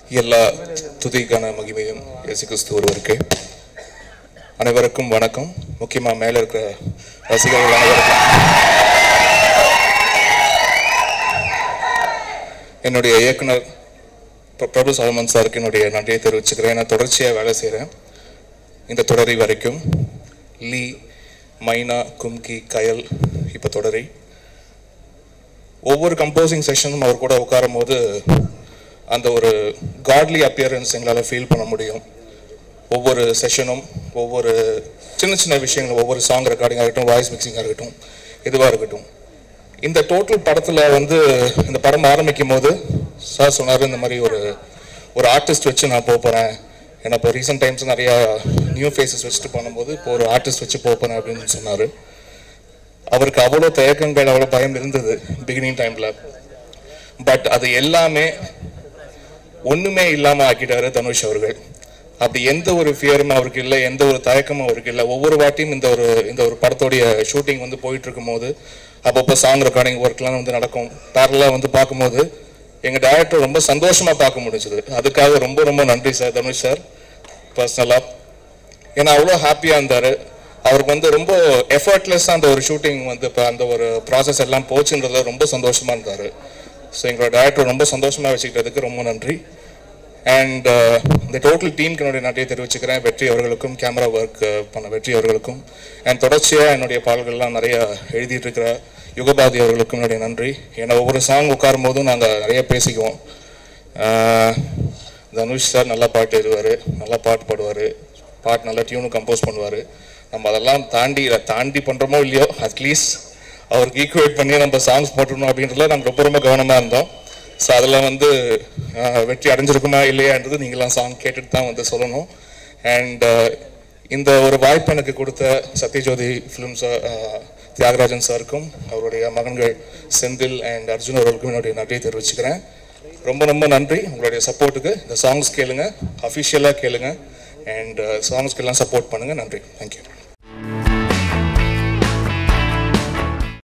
எல்லா துதிக்கான மகிமையும் இயேசு கிறிஸ்து ஒருவருக்கு அனைவருக்கும் வணக்கம் முக்கியமா மேல இருக்கிற ரசிகர்கள் அனைவருக்கும் என்னுடைய இயக்குனர் பிர- பிரபு சலமன் சாருக்கு என்னுடைய நன்றியை தெரிவிச்சுக்கிறேன் நான் தொடர்ச்சியாக வேலை செய்கிறேன் இந்த தொடரி வரைக்கும் லீ மைனா கும்கி கயல் இப்போ தொடரி ஒவ்வொரு கம்போசிங் செஷனும் அவர் கூட உட்காரும் போது அந்த ஒரு காட்லி அப்பியரன்ஸ் எங்களால் ஃபீல் பண்ண முடியும் ஒவ்வொரு செஷனும் ஒவ்வொரு சின்ன சின்ன விஷயங்கள் ஒவ்வொரு சாங் ரெக்கார்டிங்காக இருக்கட்டும் வாய்ஸ் மிக்சிங்காக இருக்கட்டும் எதுவாக இருக்கட்டும் இந்த டோட்டல் படத்தில் வந்து இந்த படம் ஆரம்பிக்கும் போது சார் சொன்னார் இந்த மாதிரி ஒரு ஒரு ஆர்டிஸ்ட் வச்சு நான் போக போகிறேன் ஏன்னா இப்போ ரீசெண்ட் டைம்ஸ் நிறையா நியூ ஃபேஸஸ் வச்சுட்டு பண்ணும்போது இப்போ ஒரு ஆர்டிஸ்ட் வச்சு போக போகிறேன் அப்படின்னு சொன்னார் அவருக்கு அவ்வளோ தயக்கங்கள் அவ்வளோ பயம் இருந்தது பிகினிங் டைமில் பட் அது எல்லாமே ஒண்ணுமே இல்லாம ஆக்கிட்டாரு தனுஷ் அவர்கள் அப்படி எந்த ஒரு ஃபியரும் அவருக்கு இல்லை எந்த ஒரு தயக்கமும் அவருக்கு இல்லை ஒவ்வொரு வாட்டியும் இந்த ஒரு இந்த ஒரு படத்தோடைய ஷூட்டிங் வந்து போயிட்டு இருக்கும்போது அப்பப்போ சாங் ரெக்கார்டிங் ஒர்க்லாம் வந்து நடக்கும் பேரலாக வந்து பார்க்கும்போது எங்க டைரக்டர் ரொம்ப சந்தோஷமா பார்க்க முடிஞ்சது அதுக்காக ரொம்ப ரொம்ப நன்றி சார் தனுஷ் சார் பர்சனலாக ஏன்னா அவ்வளோ ஹாப்பியாக இருந்தார் அவருக்கு வந்து ரொம்ப எஃபர்ட்லெஸ்ஸாக அந்த ஒரு ஷூட்டிங் வந்து இப்போ அந்த ஒரு ப்ராசஸ் எல்லாம் போச்சுன்றதுல ரொம்ப சந்தோஷமாக இருந்தார் ஸோ எங்களோட டேரக்டர் ரொம்ப சந்தோஷமாக வச்சுக்கிட்டதுக்கு ரொம்ப நன்றி அண்ட் இந்த டோட்டல் டீமுக்கு என்னுடைய நன்றியை தெரிவிச்சுக்கிறேன் வெற்றி அவர்களுக்கும் கேமரா ஒர்க் பண்ண வெற்றி அவர்களுக்கும் அண்ட் தொடர்ச்சியாக என்னுடைய பாடல்கள்லாம் நிறைய எழுதிட்டு இருக்கிற யுகபாதி அவர்களுக்கும் என்னுடைய நன்றி ஏன்னா ஒவ்வொரு சாங் உட்காரும் போதும் நாங்கள் நிறைய பேசிக்குவோம் ஆஹ் தனுஷ் சார் நல்லா பாட்டு எழுதுவார் நல்லா பாட்டு பாடுவார் பாட்டு நல்லா டியூனும் கம்போஸ் பண்ணுவார் நம்ம அதெல்லாம் தாண்டி இதை தாண்டி பண்ணுறோமோ இல்லையோ அட்லீஸ்ட் அவருக்கு ஈக்குவேட் பண்ணி நம்ம சாங்ஸ் போட்டுடணும் அப்படின்றதுல நாங்கள் ரொம்ப ரொம்ப கவனமாக இருந்தோம் ஸோ அதில் வந்து ஆஹ், வெற்றி அடைஞ்சிருக்குமா இல்லையான்றது நீங்களாம் சாங் கேட்டுட்டு தான் வந்து சொல்லணும் அண்ட் இந்த ஒரு வாய்ப்பு எனக்கு கொடுத்த சத்யஜோதி ஃபிலிம்ஸ் தியாகராஜன் சாருக்கும் அவருடைய மகன்கள் செந்தில் அண்ட் அர்ஜுன் அவர்களுக்கும் என்னுடைய நன்றியை தெரிவிச்சுக்கிறேன் ரொம்ப ரொம்ப நன்றி உங்களுடைய சப்போர்ட்டுக்கு இந்த சாங்ஸ் கேளுங்க அஃபிஷியலாக கேளுங்க அண்ட் சாங்ஸ்க்கு எல்லாம் சப்போர்ட் பண்ணுங்க நன்றி தேங்க்யூ